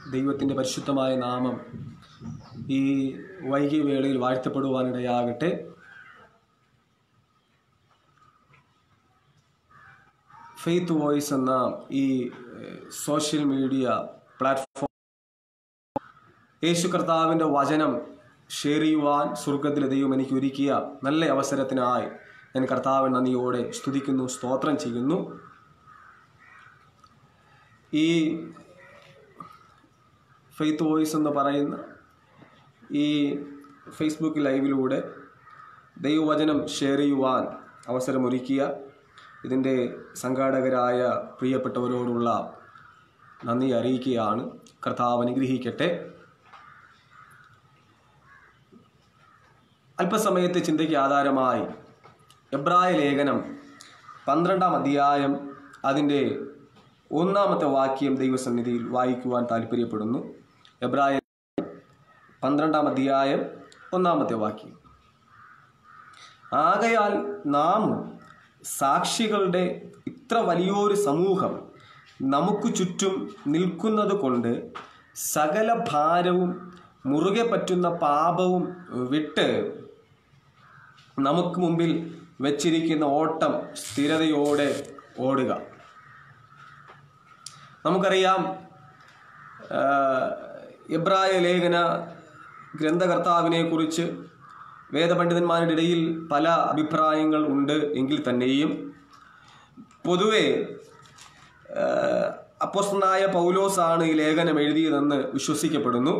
ദൈവത്തിൻ്റെ പരിശുദ്ധമായ നാമം ഈ വൈകിയ വേളയിൽ വാഴ്ത്തപ്പെടുവാനിടയാകട്ടെ ഫെയ്ത്ത് വോയിസ് എന്ന ഈ ഏഹ്, സോഷ്യൽ മീഡിയ പ്ലാറ്റ്ഫോം യേശു കർത്താവിൻ്റെ വചനം ഷെയർ ചെയ്യുവാൻ സ്വർഗത്തിലെ ദൈവം എനിക്ക് ഒരുക്കിയ നല്ല അവസരത്തിനായി ഞാൻ കർത്താവിൻ നന്ദിയോടെ സ്തുതിക്കുന്നു സ്തോത്രം ചെയ്യുന്നു ഈ ഫെയ്ത്ത് വോയിസ് എന്ന് പറയുന്ന ഈ ഫേസ്ബുക്ക് ലൈവിലൂടെ ദൈവവചനം ഷെയർ ചെയ്യുവാൻ അവസരമൊരുക്കിയ ഇതിൻ്റെ സംഘാടകരായ പ്രിയപ്പെട്ടവരോടുള്ള നന്ദി അറിയിക്കുകയാണ് കർത്താവ് അനുഗ്രഹിക്കട്ടെ അല്പസമയത്തെ ചിന്തയ്ക്ക് ആധാരമായി എബ്രായ ലേഖനം പന്ത്രണ്ടാം അധ്യായം അതിൻ്റെ ഒന്നാമത്തെ വാക്യം ദൈവസന്നിധിയിൽ വായിക്കുവാൻ താല്പര്യപ്പെടുന്നു എബ്രായ പന്ത്രണ്ടാം അധ്യായം ഒന്നാമത്തെ വാക്യം ആകയാൽ നാം സാക്ഷികളുടെ ഇത്ര വലിയൊരു സമൂഹം നമുക്ക് ചുറ്റും നിൽക്കുന്നത് കൊണ്ട് സകല ഭാരവും മുറുകെ പറ്റുന്ന പാപവും വിട്ട് നമുക്ക് മുമ്പിൽ വച്ചിരിക്കുന്ന ഓട്ടം സ്ഥിരതയോടെ ഓടുക നമുക്കറിയാം ആ, എബ്രായ ലേഖന ഗ്രന്ഥകർത്താവിനെ കുറിച്ച് വേദപണ്ഡിതന്മാരുടെ ഇടയിൽ പല അഭിപ്രായങ്ങൾ ഉണ്ട് എങ്കിൽ തന്നെയും പൊതുവെ അപ്പോസ്തനായ പൗലോസാണ് ഈ ലേഖനം എഴുതിയതെന്ന് വിശ്വസിക്കപ്പെടുന്നു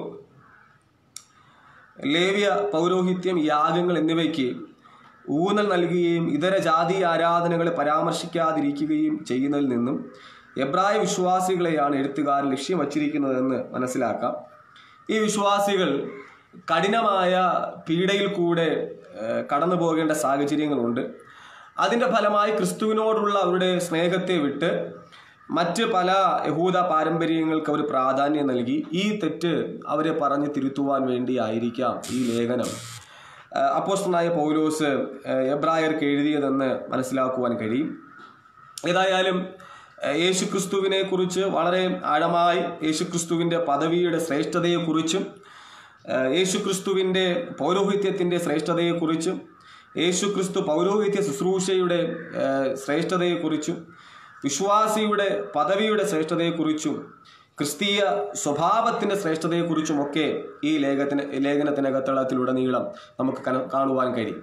ലേവ്യ പൗരോഹിത്യം യാഗങ്ങൾ എന്നിവയ്ക്ക് ഊന്നൽ നൽകുകയും ഇതര ജാതി ആരാധനകളെ പരാമർശിക്കാതിരിക്കുകയും ചെയ്യുന്നതിൽ നിന്നും എബ്രായ വിശ്വാസികളെയാണ് എഴുത്തുകാരൻ ലക്ഷ്യം വച്ചിരിക്കുന്നതെന്ന് മനസ്സിലാക്കാം ഈ വിശ്വാസികൾ കഠിനമായ പീഡയിൽ കൂടെ ഏഹ്, കടന്നു പോകേണ്ട സാഹചര്യങ്ങളുണ്ട് അതിൻ്റെ ഫലമായി ക്രിസ്തുവിനോടുള്ള അവരുടെ സ്നേഹത്തെ വിട്ട് മറ്റ് പല യഹൂദ പാരമ്പര്യങ്ങൾക്ക് അവർ പ്രാധാന്യം നൽകി ഈ തെറ്റ് അവരെ പറഞ്ഞ് തിരുത്തുവാൻ വേണ്ടിയായിരിക്കാം ഈ ലേഖനം ഏഹ്, അപ്പോസ്തലനായ പൗലോസ് ഏഹ്, എബ്രായർക്ക് എഴുതിയതെന്ന് മനസ്സിലാക്കുവാൻ കഴിയും ഏതായാലും ഏഹ്, യേശുക്രിസ്തുവിനെ കുറിച്ച് വളരെ ആഴമായി യേശുക്രിസ്തുവിൻ്റെ പദവിയുടെ ശ്രേഷ്ഠതയെക്കുറിച്ചും ഏഹ്, യേശുക്രിസ്തുവിൻ്റെ പൗരോഹിത്യത്തിൻ്റെ ശ്രേഷ്ഠതയെക്കുറിച്ചും യേശുക്രിസ്തു പൗരോഹിത്യ ശുശ്രൂഷയുടെ ഏഹ്, ശ്രേഷ്ഠതയെക്കുറിച്ചും വിശ്വാസിയുടെ പദവിയുടെ ശ്രേഷ്ഠതയെക്കുറിച്ചും ക്രിസ്തീയ സ്വഭാവത്തിൻ്റെ ശ്രേഷ്ഠതയെക്കുറിച്ചുമൊക്കെ ഈ ലേഖത്തിന് ലേഖനത്തിനകത്തളത്തിലുടനീളം നമുക്ക് കന- കാണുവാൻ കഴിയും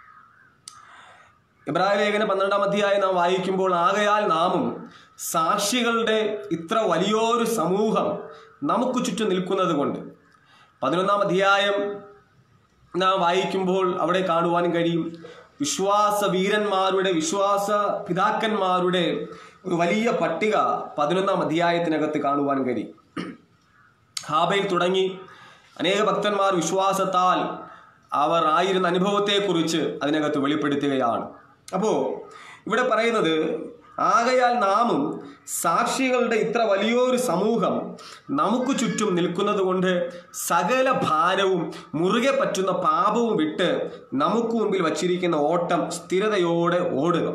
ഇബ്രാഹിം ലേഖന പന്ത്രണ്ടാം അധ്യായം നാം വായിക്കുമ്പോൾ ആകയാൽ നാമും സാക്ഷികളുടെ ഇത്ര വലിയൊരു സമൂഹം നമുക്ക് ചുറ്റും നിൽക്കുന്നത് കൊണ്ട് പതിനൊന്നാം അധ്യായം നാം വായിക്കുമ്പോൾ അവിടെ കാണുവാൻ കഴിയും വിശ്വാസ വീരന്മാരുടെ വിശ്വാസ പിതാക്കന്മാരുടെ ഒരു വലിയ പട്ടിക പതിനൊന്നാം അധ്യായത്തിനകത്ത് കാണുവാൻ കഴിയും ഹാബയിൽ തുടങ്ങി അനേക ഭക്തന്മാർ വിശ്വാസത്താൽ അവർ ആയിരുന്ന അനുഭവത്തെക്കുറിച്ച് അതിനകത്ത് വെളിപ്പെടുത്തുകയാണ് അപ്പോൾ ഇവിടെ പറയുന്നത് ആകയാൽ നാമും സാക്ഷികളുടെ ഇത്ര വലിയൊരു സമൂഹം നമുക്ക് ചുറ്റും നിൽക്കുന്നത് കൊണ്ട് സകല ഭാരവും മുറുകെ പറ്റുന്ന പാപവും വിട്ട് നമുക്ക് മുമ്പിൽ വച്ചിരിക്കുന്ന ഓട്ടം സ്ഥിരതയോടെ ഓടുക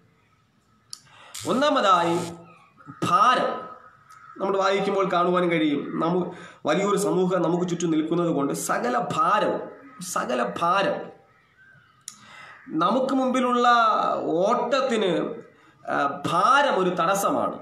ഒന്നാമതായി ഭാരം നമ്മൾ വായിക്കുമ്പോൾ കാണുവാൻ കഴിയും നമു വലിയൊരു സമൂഹം നമുക്ക് ചുറ്റും നിൽക്കുന്നത് കൊണ്ട് സകല ഭാരവും സകല ഭാരം നമുക്ക് മുമ്പിലുള്ള ഓട്ടത്തിന് ആ, ഭാരം ഒരു തടസ്സമാണ്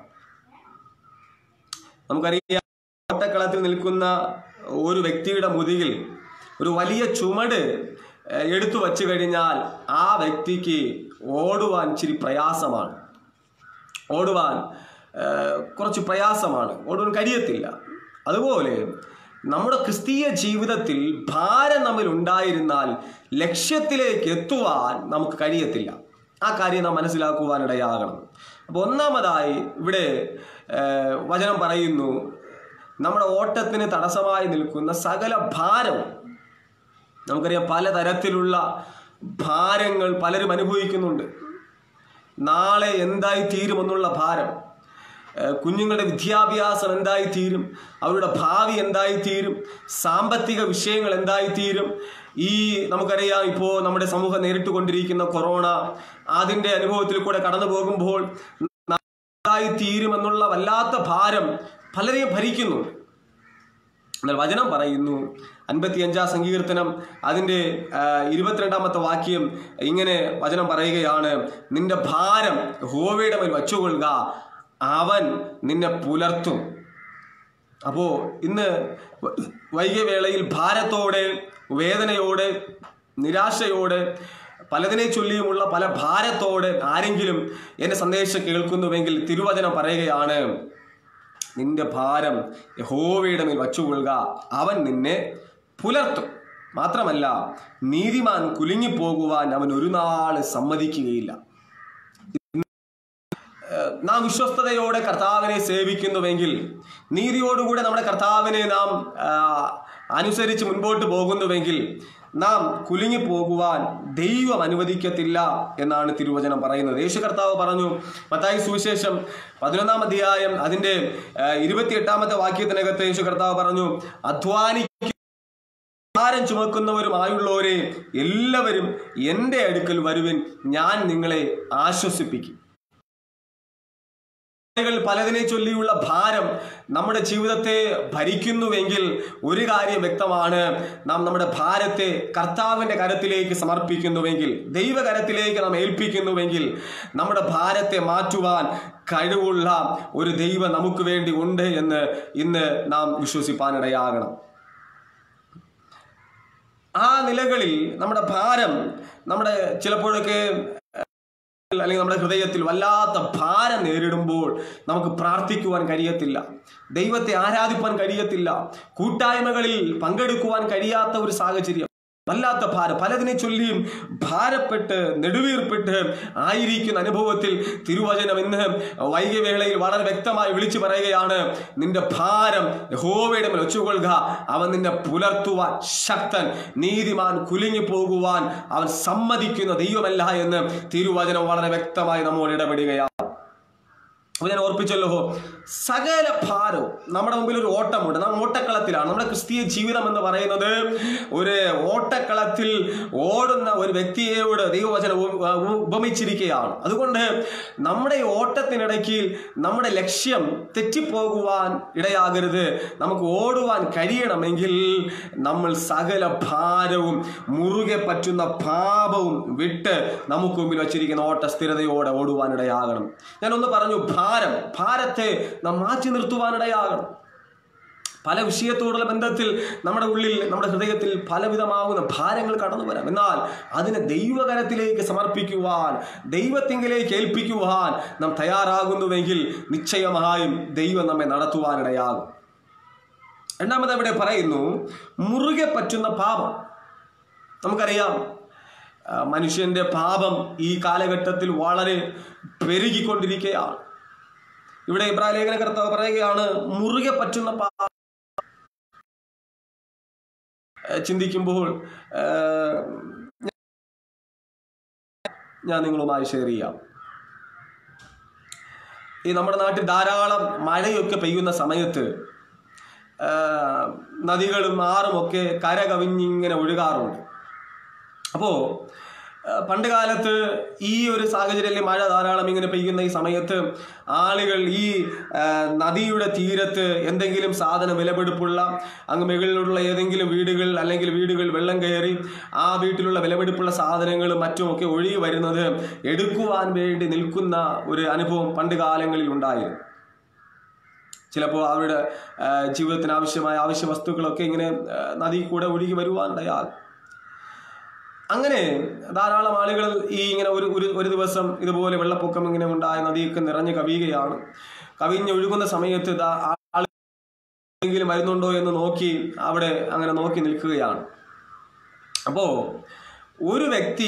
നമുക്കറിയാം ഓട്ടക്കളത്തിൽ നിൽക്കുന്ന ഒരു വ്യക്തിയുടെ മുതുകിൽ ഒരു വലിയ ചുമട് ആ, എടുത്തു വച്ചു കഴിഞ്ഞാൽ ആ വ്യക്തിക്ക് ഓടുവാൻ ഇച്ചിരി പ്രയാസമാണ് ഓടുവാൻ ആ, കുറച്ച് പ്രയാസമാണ് ഓടുവാൻ കഴിയത്തില്ല അതുപോലെ നമ്മുടെ ക്രിസ്തീയ ജീവിതത്തിൽ ഭാരം നമ്മിൽ ഉണ്ടായിരുന്നാൽ ലക്ഷ്യത്തിലേക്ക് എത്തുവാൻ നമുക്ക് കഴിയത്തില്ല ആ കാര്യം നാം മനസ്സിലാക്കുവാനിടയാകണം അപ്പോൾ ഒന്നാമതായി ഇവിടെ ആ, വചനം പറയുന്നു നമ്മുടെ ഓട്ടത്തിന് തടസ്സമായി നിൽക്കുന്ന സകല ഭാരവും നമുക്കറിയാം പലതരത്തിലുള്ള ഭാരങ്ങൾ പലരും അനുഭവിക്കുന്നുണ്ട് നാളെ എന്തായി തീരുമെന്നുള്ള ഭാരം ഏഹ് കുഞ്ഞുങ്ങളുടെ വിദ്യാഭ്യാസം എന്തായി തീരും അവരുടെ ഭാവി എന്തായി തീരും സാമ്പത്തിക വിഷയങ്ങൾ എന്തായി തീരും ഈ നമുക്കറിയാം ഇപ്പോൾ നമ്മുടെ സമൂഹം നേരിട്ട് കൊണ്ടിരിക്കുന്ന കൊറോണ അതിൻ്റെ അനുഭവത്തിൽ കൂടെ കടന്നു പോകുമ്പോൾ എന്തായി തീരുമെന്നുള്ള വല്ലാത്ത ഭാരം പലരെയും ഭരിക്കുന്നുണ്ട് എന്നാൽ വചനം പറയുന്നു അൻപത്തിയഞ്ചാം സങ്കീർത്തനം അതിൻ്റെ ആ, ഇരുപത്തിരണ്ടാമത്തെ വാക്യം ഇങ്ങനെ വചനം പറയുകയാണ് നിന്റെ ഭാരം ഹോവയുടെ മേൽ വച്ചുകൊള്ളുക അവൻ നിന്നെ പുലർത്തും അപ്പോൾ ഇന്ന് വ- വൈകിയ വേളയിൽ ഭാരത്തോടെ വേദനയോടെ നിരാശയോടെ പലതിനെ ചൊല്ലിയുമുള്ള പല ഭാരത്തോടെ ആരെങ്കിലും എൻ്റെ സന്ദേശം കേൾക്കുന്നുവെങ്കിൽ തിരുവചനം പറയുകയാണ് നിന്റെ ഭാരം യഹോവയുടെ മേൽ വച്ചുകൊള്ളുക അവൻ നിന്നെ പുലർത്തും മാത്രമല്ല നീതിമാൻ കുലുങ്ങിപ്പോകുവാൻ അവൻ ഒരു നാൾ സമ്മതിക്കുകയില്ല ഏഹ് നാം വിശ്വസ്തയോടെ കർത്താവിനെ സേവിക്കുന്നുവെങ്കിൽ നീതിയോടുകൂടെ നമ്മുടെ കർത്താവിനെ നാം ആ, അനുസരിച്ച് മുൻപോട്ട് പോകുന്നുവെങ്കിൽ നാം കുലുങ്ങി പോകുവാൻ ദൈവം അനുവദിക്കത്തില്ല എന്നാണ് തിരുവചനം പറയുന്നത് യേശു കർത്താവ് പറഞ്ഞു മത്തായി സുവിശേഷം പതിനൊന്നാം അധ്യായം അതിൻ്റെ ഇരുപത്തിയെട്ടാമത്തെ വാക്യത്തിനകത്ത് യേശു കർത്താവ് പറഞ്ഞു അധ്വാനി ഭാരം ചുമക്കുന്നവരുമായുള്ളവരെ എല്ലാവരും എൻ്റെ അടുക്കൽ വരുവിൻ ഞാൻ നിങ്ങളെ ആശ്വസിപ്പിക്കും കൾ പലതിനെ ചൊല്ലിയുള്ള ഭാരം നമ്മുടെ ജീവിതത്തെ ഭരിക്കുന്നുവെങ്കിൽ ഒരു കാര്യം വ്യക്തമാണ് നാം നമ്മുടെ ഭാരത്തെ കർത്താവിന്റെ കരത്തിലേക്ക് സമർപ്പിക്കുന്നുവെങ്കിൽ ദൈവകരത്തിലേക്ക് നാം ഏൽപ്പിക്കുന്നുവെങ്കിൽ നമ്മുടെ ഭാരത്തെ മാറ്റുവാൻ കഴിവുള്ള ഒരു ദൈവം നമുക്ക് വേണ്ടി ഉണ്ട് എന്ന് ഇന്ന് നാം വിശ്വസിപ്പാനിടയാകണം ആ നിലകളിൽ നമ്മുടെ ഭാരം നമ്മുടെ ചിലപ്പോഴൊക്കെ അല്ലെങ്കിൽ നമ്മുടെ ഹൃദയത്തിൽ വല്ലാത്ത ഭാരം നേരിടുമ്പോൾ നമുക്ക് പ്രാർത്ഥിക്കുവാൻ കഴിയത്തില്ല ദൈവത്തെ ആരാധിപ്പാൻ കഴിയത്തില്ല കൂട്ടായ്മകളിൽ പങ്കെടുക്കുവാൻ കഴിയാത്ത ഒരു സാഹചര്യം വല്ലാത്ത ഭാരം പലതിനെ ചൊല്ലിയും ഭാരപ്പെട്ട് നെടുവീർപ്പെട്ട് ആയിരിക്കുന്ന അനുഭവത്തിൽ തിരുവചനം ഇന്ന് വൈകിയ വേളയിൽ വളരെ വ്യക്തമായി വിളിച്ചു പറയുകയാണ് നിന്റെ ഭാരം യഹോവയുടെ മേൽ വെച്ചുകൊള്ളുക അവൻ നിന്നെ പുലർത്തുവാൻ ശക്തൻ നീതിമാൻ കുലുങ്ങി പോകുവാൻ അവൻ സമ്മതിക്കുന്ന ദൈവമല്ല എന്ന് തിരുവചനം വളരെ വ്യക്തമായി നമ്മോട് ഇടപെടുകയാണ് അപ്പൊ ഞാൻ ഓർപ്പിച്ചല്ലോ സകല ഭാരവും നമ്മുടെ മുമ്പിൽ ഒരു ഓട്ടമുണ്ട് നാം ഓട്ടക്കളത്തിലാണ് നമ്മുടെ ക്രിസ്തീയ ജീവിതം എന്ന് പറയുന്നത് ഒരു ഓട്ടക്കളത്തിൽ ഓടുന്ന ഒരു വ്യക്തിയോട് ദൈവവചനം ഉപ- ഉപ- ഉപമിച്ചിരിക്കുകയാണ് അതുകൊണ്ട് നമ്മുടെ ഈ ഓട്ടത്തിനിടയ്ക്ക് നമ്മുടെ ലക്ഷ്യം തെറ്റിപ്പോകുവാൻ ഇടയാകരുത് നമുക്ക് ഓടുവാൻ കഴിയണമെങ്കിൽ നമ്മൾ സകല ഭാരവും മുറുകെ പറ്റുന്ന പാപവും വിട്ട് നമുക്ക് മുമ്പിൽ വച്ചിരിക്കുന്ന ഓട്ട സ്ഥിരതയോടെ ഓടുവാൻ ഇടയാകണം ഞാനൊന്ന് പറഞ്ഞു ഭാരം ഭാരത്തെ നാം മാറ്റി നിർത്തുവാനിടയാകണം പല വിഷയത്തോടുള്ള ബന്ധത്തിൽ നമ്മുടെ ഉള്ളിൽ നമ്മുടെ ഹൃദയത്തിൽ പലവിധമാകുന്ന ഭാരങ്ങൾ കടന്നു വരാം എന്നാൽ അതിനെ ദൈവകരത്തിലേക്ക് സമർപ്പിക്കുവാൻ ദൈവത്തിങ്കിലേക്ക് ഏൽപ്പിക്കുവാൻ നാം തയ്യാറാകുന്നുവെങ്കിൽ നിശ്ചയമായും ദൈവം നമ്മെ നടത്തുവാനിടയാകും രണ്ടാമത് അവിടെ പറയുന്നു മുറുകെ പറ്റുന്ന പാപം നമുക്കറിയാം ആ, മനുഷ്യന്റെ പാപം ഈ കാലഘട്ടത്തിൽ വളരെ പെരുകിക്കൊണ്ടിരിക്കുകയാണ് ഇവിടെ ഇബ്രാഹിം ലേഖന കർത്താവ് പറയുകയാണ് മുറുകെ പറ്റുന്ന പാപം ആ, ചിന്തിക്കുമ്പോൾ ആ, ഞാൻ നിങ്ങളുമായി ഷെയർ ചെയ്യാം ഈ നമ്മുടെ നാട്ടിൽ ധാരാളം മഴയൊക്കെ പെയ്യുന്ന സമയത്ത് ആ, നദികളും ആറും ഒക്കെ കര കവിഞ്ഞിങ്ങനെ ഒഴുകാറുണ്ട് അപ്പോൾ പണ്ട് കാലത്ത് ഈ ഒരു സാഹചര്യത്തിൽ മഴ ധാരാളം ഇങ്ങനെ പെയ്യുന്ന ഈ സമയത്ത് ആളുകൾ ഈ ആ, നദിയുടെ തീരത്ത് എന്തെങ്കിലും സാധനം വിലപിടിപ്പുള്ള അങ്ങ് മുകളിലുള്ള ഏതെങ്കിലും വീടുകൾ അല്ലെങ്കിൽ വീടുകൾ വെള്ളം കയറി ആ വീട്ടിലുള്ള വിലപിടിപ്പുള്ള സാധനങ്ങളും മറ്റുമൊക്കെ ഒഴുകി വരുന്നത് എടുക്കുവാൻ വേണ്ടി നിൽക്കുന്ന ഒരു അനുഭവം പണ്ട് കാലങ്ങളിൽ ഉണ്ടായിരുന്നു ചിലപ്പോൾ അവരുടെ ആ, ജീവിതത്തിന് ആവശ്യമായ ആവശ്യ വസ്തുക്കളൊക്കെ ഇങ്ങനെ ആ, നദി കൂടെ ഒഴുകി വരുവാനിടയാകും അങ്ങനെ ധാരാളം ആളുകൾ ഈ ഇങ്ങനെ ഒരു ഒരു ഒരു ദിവസം ഇതുപോലെ വെള്ളപ്പൊക്കം ഇങ്ങനെ ഉണ്ടായ നദിയൊക്കെ നിറഞ്ഞ് കവിയുകയാണ് കവിഞ്ഞൊഴുകുന്ന സമയത്ത് ദാ ആൾ എന്തെങ്കിലും വരുന്നുണ്ടോ എന്ന് നോക്കി അവിടെ അങ്ങനെ നോക്കി നിൽക്കുകയാണ് അപ്പോ ഒരു വ്യക്തി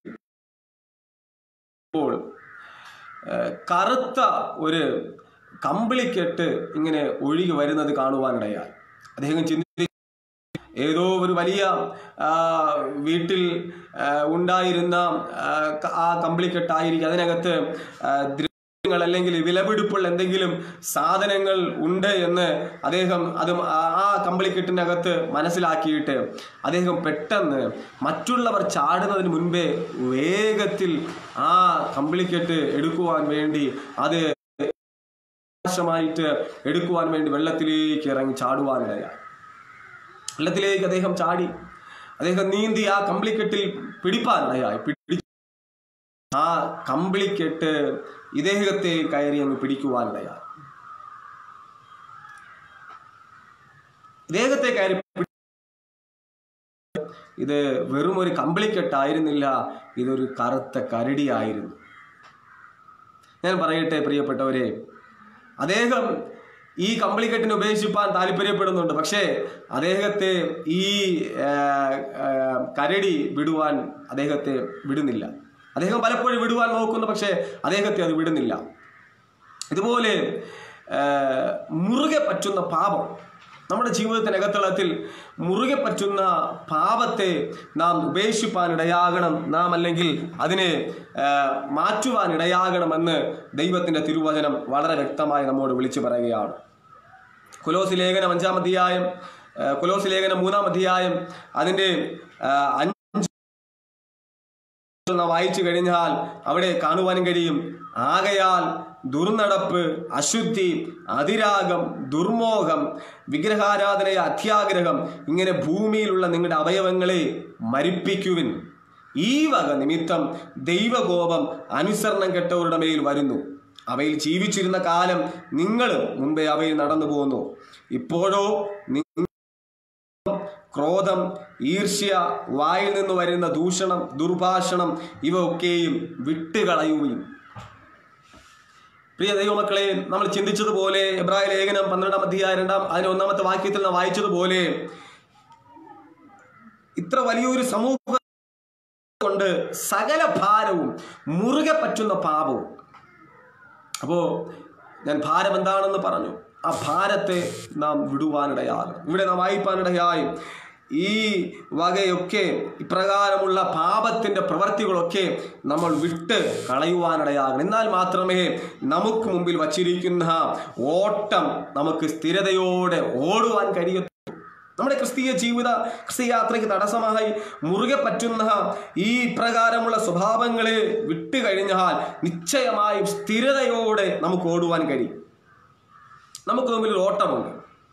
ഇപ്പോൾ ഏഹ്, കറുത്ത ഒരു കമ്പിളിക്കെട്ട് ഇങ്ങനെ ഒഴുകി വരുന്നത് കാണുവാനിടയായി അദ്ദേഹം ചിന്തി ഏതോ ഒരു വലിയ ആ, വീട്ടിൽ ആ, ഉണ്ടായിരുന്ന ആ, ക- ആ കമ്പിളിക്കെട്ടായിരിക്കും അതിനകത്ത് ആ, ദ്രവ്യങ്ങൾ അല്ലെങ്കിൽ വിലപിടിപ്പുള്ള എന്തെങ്കിലും സാധനങ്ങൾ ഉണ്ട് എന്ന് അദ്ദേഹം അത് ആ- ആ കമ്പിളിക്കെട്ടിനകത്ത് മനസ്സിലാക്കിയിട്ട് അദ്ദേഹം പെട്ടെന്ന് മറ്റുള്ളവർ ചാടുന്നതിന് മുൻപേ വേഗത്തിൽ ആ കമ്പിളിക്കെട്ട് എടുക്കുവാൻ വേണ്ടി അത് അവകാശമായിട്ട് എടുക്കുവാൻ വേണ്ടി വെള്ളത്തിലേക്ക് ഇറങ്ങി ചാടുവാനിടയായി വെള്ളത്തിലേക്ക് അദ്ദേഹം ചാടി അദ്ദേഹം നീന്തി ആ കമ്പിളിക്കെട്ടിൽ പിടിപ്പാനിടയായി പിടി ആ കമ്പിളിക്കെട്ട് ഇദ്ദേഹത്തെ കയറി അങ്ങ് പിടിക്കുവാനിടയായി ഇദ്ദേഹത്തെ കയറി പിടി- ഇത് വെറും ഒരു കമ്പിളിക്കെട്ടായിരുന്നില്ല ഇതൊരു കറുത്ത കരടിയായിരുന്നു ഞാൻ പറയട്ടെ പ്രിയപ്പെട്ടവരെ അദ്ദേഹം ഈ കമ്പിളിക്കെട്ടിനെ ഉപേക്ഷിപ്പാൻ താല്പര്യപ്പെടുന്നുണ്ട് പക്ഷേ അദ്ദേഹത്തെ ഈ ആ, ആ, കരടി വിടുവാൻ അദ്ദേഹത്തെ വിടുന്നില്ല അദ്ദേഹം പലപ്പോഴും വിടുവാൻ നോക്കുന്നു പക്ഷേ അദ്ദേഹത്തെ അത് വിടുന്നില്ല ഇതുപോലെ ആ, മുറുകെ പറ്റുന്ന പാപം നമ്മുടെ ജീവിതത്തിന്റെ അകത്തളത്തിൽ മുറുകെ പറ്റുന്ന പാപത്തെ നാം ഉപേക്ഷിപ്പാൻ ഇടയാകണം നാം അല്ലെങ്കിൽ അതിനെ ആ, മാറ്റുവാൻ ഇടയാകണമെന്ന് ദൈവത്തിന്റെ തിരുവചനം വളരെ വ്യക്തമായി നമ്മോട് വിളിച്ചു പറയുകയാണ് കൊലോസ് ലേഖനം അഞ്ചാം അധ്യായം ആ, കൊലോസ് ലേഖനം മൂന്നാം അധ്യായം അതിന്റെ ആ, അഞ്ച് നാം വായിച്ചു കഴിഞ്ഞാൽ അവിടെ കാണുവാനും കഴിയും ആകയാൽ ദുർനടപ്പ് അശുദ്ധി അതിരാഗം ദുർമോഹം വിഗ്രഹാരാധനയ അത്യാഗ്രഹം ഇങ്ങനെ ഭൂമിയിലുള്ള നിങ്ങളുടെ അവയവങ്ങളെ മരിപ്പിക്കുവിൻ ഈ വക നിമിത്തം ദൈവകോപം അനുസരണം കെട്ടവരുടെ മേൽ വരുന്നു അവയിൽ ജീവിച്ചിരുന്ന കാലം നിങ്ങൾ മുമ്പേ അവയിൽ നടന്നു പോകുന്നു ഇപ്പോഴോ നിങ്ങൾ ക്രോധം ഈർഷ്യ വായിൽ നിന്ന് വരുന്ന ദൂഷണം ദുർഭാഷണം ഇവ ഒക്കെയും വിട്ടുകളയുകയും പ്രിയ ദൈവമക്കളെ നമ്മൾ ചിന്തിച്ചതുപോലെ എബ്രായ ലേഖനം പന്ത്രണ്ടാം അധ്യായ രണ്ടാം അതിന്റെ ഒന്നാമത്തെ വാക്യത്തിൽ നാം വായിച്ചതുപോലെ ഇത്ര വലിയൊരു സമൂഹ കൊണ്ട് സകല ഭാരവും മുറുകെ പറ്റുന്ന പാപവും അപ്പോ ഞാൻ ഭാരം എന്താണെന്ന് പറഞ്ഞു ആ ഭാരത്തെ നാം വിടുവാനിടയാകണം ഇവിടെ നാം വായിപ്പാനിടയായി ഈ വകയൊക്കെ ഇപ്രകാരമുള്ള പാപത്തിന്റെ പ്രവർത്തികളൊക്കെ നമ്മൾ വിട്ട് കളയുവാനിടയാകണം എന്നാൽ മാത്രമേ നമുക്ക് മുമ്പിൽ വച്ചിരിക്കുന്ന ഓട്ടം നമുക്ക് സ്ഥിരതയോടെ ഓടുവാൻ കഴിയൂ നമ്മുടെ ക്രിസ്തീയ ജീവിത ക്രിസ്തീയ യാത്രയ്ക്ക് തടസ്സമായി മുറുകെ പറ്റുന്ന ഈ പ്രകാരമുള്ള സ്വഭാവങ്ങളെ വിട്ടുകഴിഞ്ഞാൽ നിശ്ചയമായും സ്ഥിരതയോടെ നമുക്ക് ഓടുവാൻ കഴിയും നമുക്ക് മുമ്പിൽ ഒരു ഓട്ടമുണ്ട്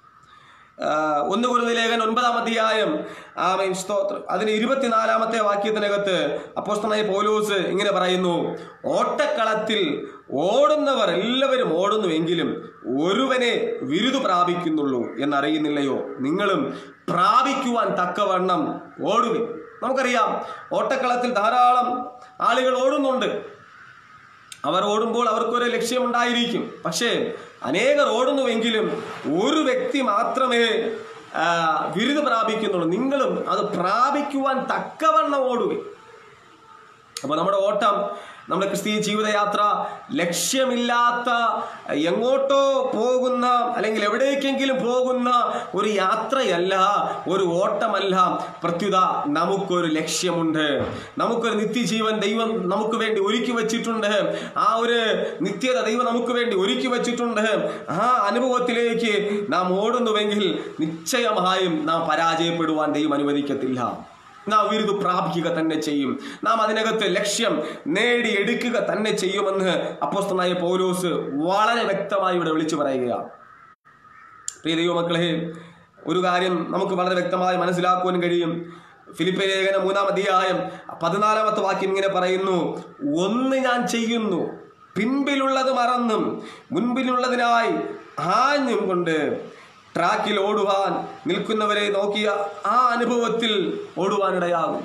ആഹ് ഒന്ന് കുരുതി ലേഖൻ ഒൻപതാം അധ്യായം ആമേൻ സ്തോത്രം അതിന് ഇരുപത്തിനാലാമത്തെ വാക്യത്തിനകത്ത് അപ്പോസ്തനായ പൗലോസ് ഇങ്ങനെ പറയുന്നു ഓട്ടക്കളത്തിൽ ഓടുന്നവർ എല്ലാവരും ഓടുന്നുവെങ്കിലും ഒരുവനെ വിരുദു പ്രാപിക്കുന്നുള്ളൂ എന്നറിയുന്നില്ലയോ നിങ്ങളും പ്രാപിക്കുവാൻ തക്കവണ്ണം ഓടുവിൻ നമുക്കറിയാം ഓട്ടക്കളത്തിൽ ധാരാളം ആളുകൾ ഓടുന്നുണ്ട് അവർ ഓടുമ്പോൾ അവർക്കൊരു ലക്ഷ്യമുണ്ടായിരിക്കും പക്ഷേ അനേകർ ഓടുന്നുവെങ്കിലും ഒരു വ്യക്തി മാത്രമേ ആ, ബിരുദ പ്രാപിക്കുന്നുള്ളൂ നിങ്ങളും അത് പ്രാപിക്കുവാൻ തക്കവണ്ണം ഓടുവേ അപ്പോൾ നമ്മുടെ ഓട്ടം നമ്മുടെ ക്രിസ്തീയ ജീവിതയാത്ര ലക്ഷ്യമില്ലാത്ത എങ്ങോട്ടോ പോകുന്ന അല്ലെങ്കിൽ എവിടേക്കെങ്കിലും പോകുന്ന ഒരു യാത്രയല്ല ഒരു ഓട്ടമല്ല പ്രത്യുത നമുക്കൊരു ലക്ഷ്യമുണ്ട് നമുക്കൊരു നിത്യജീവൻ ദൈവം നമുക്ക് വേണ്ടി ഒരുക്കി വച്ചിട്ടുണ്ട് ആ ഒരു നിത്യത ദൈവം നമുക്ക് വേണ്ടി ഒരുക്കി വച്ചിട്ടുണ്ട് ആ അനുഭവത്തിലേക്ക് നാം ഓടുന്നുവെങ്കിൽ നിശ്ചയമായും നാം പരാജയപ്പെടുവാൻ ദൈവം അനുവദിക്കത്തില്ല നാം വിരുദ് പ്രാപിക്കുക തന്നെ ചെയ്യും നാം അതിനകത്ത് ലക്ഷ്യം നേടിയെടുക്കുക തന്നെ ചെയ്യുമെന്ന് അപ്പോസ്തനായ പൗലോസ് വളരെ വ്യക്തമായി ഇവിടെ വിളിച്ചു പറയുകയാണ് പ്രിയ ദൈവമക്കളെ ഒരു കാര്യം നമുക്ക് വളരെ വ്യക്തമായി മനസ്സിലാക്കുവാൻ കഴിയും ഫിലിപ്പ ലേഖന മൂന്നാം അധ്യായം പതിനാലാമത്തെ വാക്യം ഇങ്ങനെ പറയുന്നു ഒന്ന് ഞാൻ ചെയ്യുന്നു പിൻപിലുള്ളത് മറന്നും മുൻപിലുള്ളതിനായി ആഞ്ഞും കൊണ്ട് ട്രാക്കിൽ ഓടുവാൻ നിൽക്കുന്നവരെ നോക്കിയ ആ അനുഭവത്തിൽ ഓടുവാനിടയാകും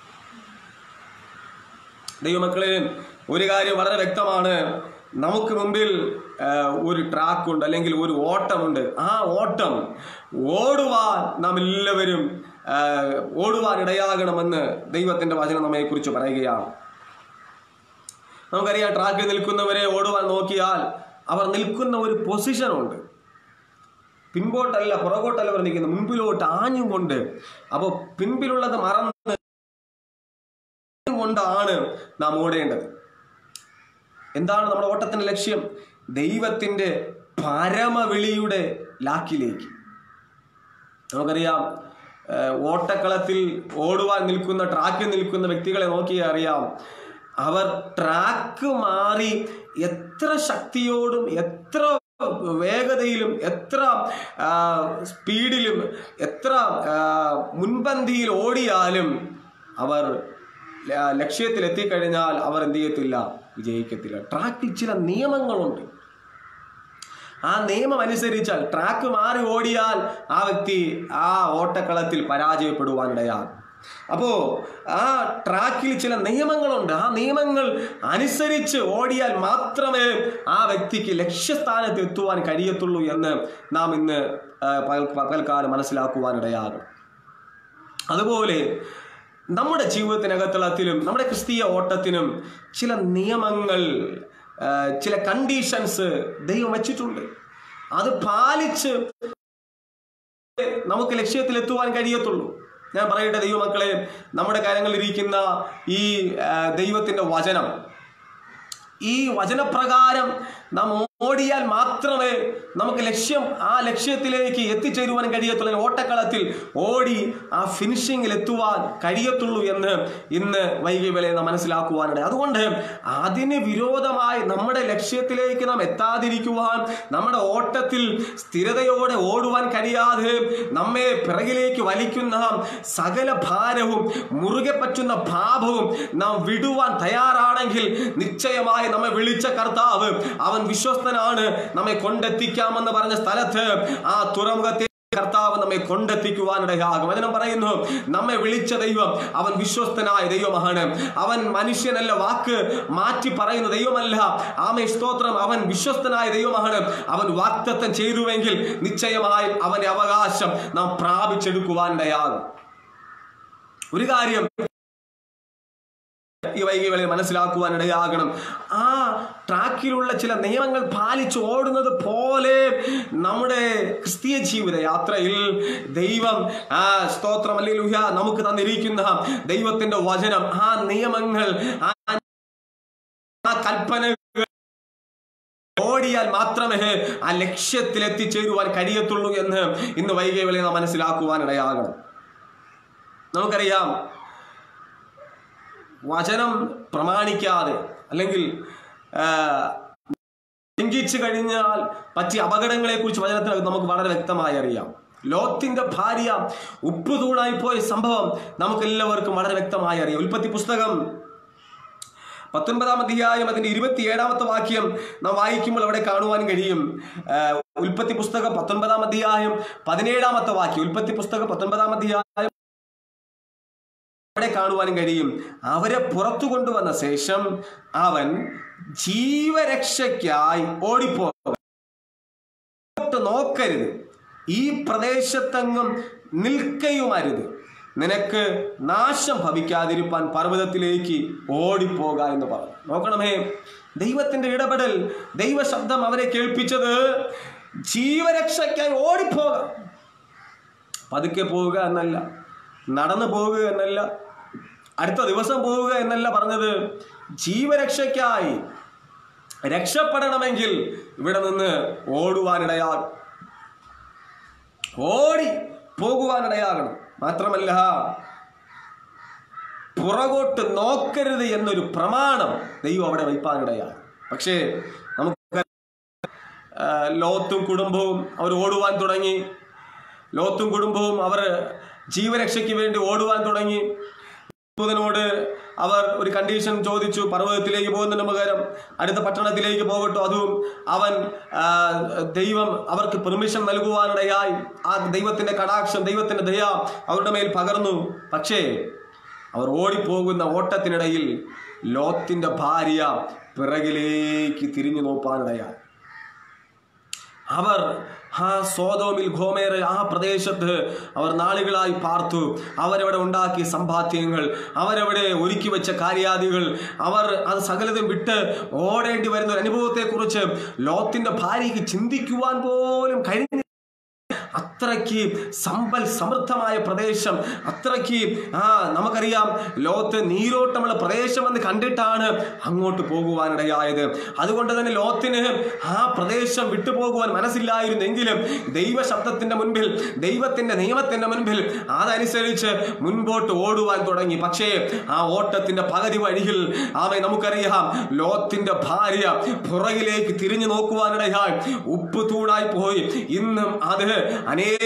ദൈവമക്കളെ ഒരു കാര്യം വളരെ വ്യക്തമാണ് നമുക്ക് മുമ്പിൽ ആ, ഒരു ട്രാക്കുണ്ട് അല്ലെങ്കിൽ ഒരു ഓട്ടമുണ്ട് ആ ഓട്ടം ഓടുവാൻ നാം എല്ലാവരും ആ, ഓടുവാൻ ഇടയാകണമെന്ന് ദൈവത്തിന്റെ വചനം നമ്മെക്കുറിച്ച് പറയുകയാണ് നമുക്കറിയാം ട്രാക്കിൽ നിൽക്കുന്നവരെ ഓടുവാൻ നോക്കിയാൽ അവർ നിൽക്കുന്ന ഒരു പൊസിഷനുണ്ട് പിൻപോട്ടല്ല പുറകോട്ടല്ല അവർ നിൽക്കുന്നത് മുൻപിലോട്ട് ആഞ്ഞും കൊണ്ട് അപ്പോൾ പിൻപിലുള്ളത് മറന്ന് കൊണ്ടാണ് നാം ഓടേണ്ടത് എന്താണ് നമ്മുടെ ഓട്ടത്തിന്റെ ലക്ഷ്യം ദൈവത്തിന്റെ പരമവിളിയുടെ ലാക്കിലേക്ക് നമുക്കറിയാം ഏഹ്, ഓട്ടക്കളത്തിൽ ഓടുവാൻ നിൽക്കുന്ന ട്രാക്കിൽ നിൽക്കുന്ന വ്യക്തികളെ നോക്കിയാൽ അറിയാം അവർ ട്രാക്ക് മാറി എത്ര ശക്തിയോടും എത്ര വേഗതയിലും എത്ര ആ, സ്പീഡിലും എത്ര ആ, മുൻപന്തിയിൽ ഓടിയാലും അവർ ല- ലക്ഷ്യത്തിൽ എത്തിക്കഴിഞ്ഞാൽ അവർ എന്ത് ചെയ്യത്തില്ല വിജയിക്കത്തില്ല ട്രാക്കിൽ ചില നിയമങ്ങളുണ്ട് ആ നിയമം അനുസരിച്ചാൽ ട്രാക്ക് മാറി ഓടിയാൽ ആ വ്യക്തി ആ ഓട്ടക്കളത്തിൽ പരാജയപ്പെടുവാനിടയാകും അപ്പോ ആ ട്രാക്കിൽ ചില നിയമങ്ങളുണ്ട് ആ നിയമങ്ങൾ അനുസരിച്ച് ഓടിയാൽ മാത്രമേ ആ വ്യക്തിക്ക് ലക്ഷ്യസ്ഥാനത്ത് എത്തുവാൻ കഴിയത്തുള്ളൂ എന്ന് നാം ഇന്ന് ആ, പകൽ- പകൽക്കാലം മനസ്സിലാക്കുവാനിടയാകും അതുപോലെ നമ്മുടെ ജീവിതത്തിനകത്തളത്തിലും നമ്മുടെ ക്രിസ്തീയ ഓട്ടത്തിനും ചില നിയമങ്ങൾ ആ, ചില കണ്ടീഷൻസ് ദൈവം വച്ചിട്ടുണ്ട് അത് പാലിച്ച് നമുക്ക് ലക്ഷ്യത്തിൽ എത്തുവാൻ കഴിയത്തുള്ളൂ ഞാൻ പറയട്ടെ ദൈവമക്കളെ നമ്മുടെ കാര്യങ്ങളിൽ ഇരിക്കുന്ന ഈ ആ, ദൈവത്തിന്റെ വചനം ഈ വചനപ്രകാരം നാം ഓടിയാൽ മാത്രമേ നമുക്ക് ലക്ഷ്യം ആ ലക്ഷ്യത്തിലേക്ക് എത്തിച്ചേരുവാൻ കഴിയത്തുള്ളൂ ഓട്ടക്കളത്തിൽ ഓടി ആ ഫിനിഷിങ്ങിൽ എത്തുവാൻ കഴിയത്തുള്ളൂ എന്ന് ഇന്ന് വൈകി വേളയെ നാം മനസ്സിലാക്കുവാനുണ്ട് അതുകൊണ്ട് അതിന് വിരോധമായി നമ്മുടെ ലക്ഷ്യത്തിലേക്ക് നാം എത്താതിരിക്കുവാൻ നമ്മുടെ ഓട്ടത്തിൽ സ്ഥിരതയോടെ ഓടുവാൻ കഴിയാതെ നമ്മെ പിറകിലേക്ക് വലിക്കുന്ന സകല ഭാരവും മുറുകെ പറ്റുന്ന പാപവും നാം വിടുവാൻ തയ്യാറാണെങ്കിൽ നിശ്ചയമായി നമ്മെ വിളിച്ച കർത്താവ് അവൻ വിശ്വസ്തനാണ് നമ്മെ കൊണ്ടെത്തിക്കാമെന്ന് പറഞ്ഞ സ്ഥലത്ത് ആ തുറമുഖത്തെ കർത്താവ് നമ്മെ കൊണ്ടെത്തിക്കുവാനിടയാകും അതിനും പറയുന്നു നമ്മെ വിളിച്ച ദൈവം അവൻ വിശ്വസ്തനായ ദൈവമാണ് അവൻ മനുഷ്യനല്ല വാക്ക് മാറ്റി പറയുന്ന ദൈവമല്ല ആമേ സ്തോത്രം അവൻ വിശ്വസ്തനായ ദൈവമാണ് അവൻ വാക്തത്വം ചെയ്തുവെങ്കിൽ നിശ്ചയമായും അവന്റെ അവകാശം നാം പ്രാപിച്ചെടുക്കുവാനിടയാകും ഒരു കാര്യം ഈ വൈകികളിൽ മനസ്സിലാക്കുവാൻ ഇടയാകണം ആ ട്രാക്കിലുള്ള ചില നിയമങ്ങൾ പാലിച്ച് ഓടുന്നത് പോലെ നമ്മുടെ ക്രിസ്തീയ ജീവിത യാത്രയിൽ ദൈവം ആ സ്തോത്രം അല്ലെങ്കിൽ നമുക്ക് തന്നിരിക്കുന്ന ദൈവത്തിന്റെ വചനം ആ നിയമങ്ങൾ ആ ആ കൽപ്പനകൾ ഓടിയാൽ മാത്രമേ ആ ലക്ഷ്യത്തിൽ എത്തിച്ചേരുവാൻ കഴിയത്തുള്ളൂ എന്ന് ഇന്ന് വൈകികളെ നാം മനസ്സിലാക്കുവാൻ ഇടയാകണം നമുക്കറിയാം വചനം പ്രമാണിക്കാതെ അല്ലെങ്കിൽ ആ, ലംഘിച്ചു കഴിഞ്ഞാൽ പറ്റിയ അപകടങ്ങളെ കുറിച്ച് വചനത്തിനകത്ത് നമുക്ക് വളരെ വ്യക്തമായി അറിയാം ലോത്തിന്റെ ഭാര്യ ഉപ്പുതൂണായി പോയ സംഭവം നമുക്ക് എല്ലാവർക്കും വളരെ വ്യക്തമായി അറിയാം ഉൽപ്പത്തി പുസ്തകം പത്തൊൻപതാം അധ്യായം അതിന്റെ ഇരുപത്തിയേഴാമത്തെ വാക്യം നാം വായിക്കുമ്പോൾ അവിടെ കാണുവാൻ കഴിയും ആ, ഉൽപ്പത്തി പുസ്തകം പത്തൊൻപതാം അധ്യായം പതിനേഴാമത്തെ വാക്യം ഉൽപ്പത്തി പുസ്തകം പത്തൊൻപതാം അധ്യായം അവിടെ കാണുവാനും കഴിയും അവരെ പുറത്തു കൊണ്ടുവന്ന ശേഷം അവൻ ജീവരക്ഷയ്ക്കായി ഓടിപ്പോകും ഇങ്ങോട്ട് നോക്കരുത് ഈ പ്രദേശത്തെങ്ങും നിൽക്കയുമരുത് നിനക്ക് നാശം ഭവിക്കാതിരിപ്പാൻ പർവ്വതത്തിലേക്ക് ഓടിപ്പോക എന്ന് പറഞ്ഞു നോക്കണമേ ദൈവത്തിന്റെ ഇടപെടൽ ദൈവശബ്ദം അവരെ കേൾപ്പിച്ചത് ജീവരക്ഷയ്ക്കായി ഓടിപ്പോകാം പതുക്കെ പോവുക എന്നല്ല നടന്നു പോവുക എന്നല്ല അടുത്ത ദിവസം പോവുക എന്നല്ല പറഞ്ഞത് ജീവരക്ഷയ്ക്കായി രക്ഷപ്പെടണമെങ്കിൽ ഇവിടെ നിന്ന് ഓടുവാനിടയാകും ഓടി പോകുവാനിടയാകണം മാത്രമല്ല പുറകോട്ട് നോക്കരുത് എന്നൊരു പ്രമാണം ദൈവം അവിടെ വയ്പ്പാനിടയാകും പക്ഷേ നമുക്ക് ആ, ലോത്തും കുടുംബവും അവർ ഓടുവാൻ തുടങ്ങി ലോത്തും കുടുംബവും അവർ ജീവരക്ഷയ്ക്ക് വേണ്ടി ഓടുവാൻ തുടങ്ങി ദൂതനോട് അവർ ഒരു കണ്ടീഷൻ ചോദിച്ചു പർവ്വതത്തിലേക്ക് പോകുന്നതിന് പകരം അടുത്ത പട്ടണത്തിലേക്ക് പോകട്ടോ അതും അവൻ ആ, ദൈവം അവർക്ക് പെർമിഷൻ നൽകുവാനിടയായി ആ ദൈവത്തിന്റെ കടാക്ഷം ദൈവത്തിന്റെ ദയ അവരുടെ മേൽ പകർന്നു പക്ഷേ അവർ ഓടിപ്പോകുന്ന ഓട്ടത്തിനിടയിൽ ലോത്തിന്റെ ഭാര്യ പിറകിലേക്ക് തിരിഞ്ഞു നോപ്പാനിടയായി അവർ ആ സോതോമിൽ ഘോമേറ ആ പ്രദേശത്ത് അവർ നാളുകളായി പാർത്തു അവരവിടെ ഉണ്ടാക്കിയ സമ്പാദ്യങ്ങൾ അവരവിടെ ഒരുക്കി വെച്ച കാര്യാദികൾ അവർ അത് സകലതും വിട്ട് ഓടേണ്ടി വരുന്ന ഒരു അനുഭവത്തെക്കുറിച്ച് ലോത്തിന്റെ ഭാര്യയ്ക്ക് ചിന്തിക്കുവാൻ പോലും കഴിഞ്ഞ അത്രയ്ക്ക് സമ്പൽ സമൃദ്ധമായ പ്രദേശം അത്രയ്ക്ക് ആ നമുക്കറിയാം ലോകത്ത് നീരോട്ടമുള്ള പ്രദേശമെന്ന് കണ്ടിട്ടാണ് അങ്ങോട്ട് പോകുവാനിടയായത് അതുകൊണ്ട് തന്നെ ലോകത്തിന് ആ പ്രദേശം വിട്ടുപോകുവാൻ മനസ്സില്ലായിരുന്നെങ്കിലും ദൈവശബ്ദത്തിന്റെ മുൻപിൽ ദൈവത്തിന്റെ നിയമത്തിന്റെ മുൻപിൽ അതനുസരിച്ച് മുൻപോട്ട് ഓടുവാൻ തുടങ്ങി പക്ഷേ ആ ഓട്ടത്തിന്റെ പകുതി വഴിയിൽ ആമെ നമുക്കറിയാം ലോത്തിന്റെ ഭാര്യ പുറകിലേക്ക് തിരിഞ്ഞു നോക്കുവാനിടയായി ഉപ്പ് തൂണായി പോയി ഇന്നും അത് അനേക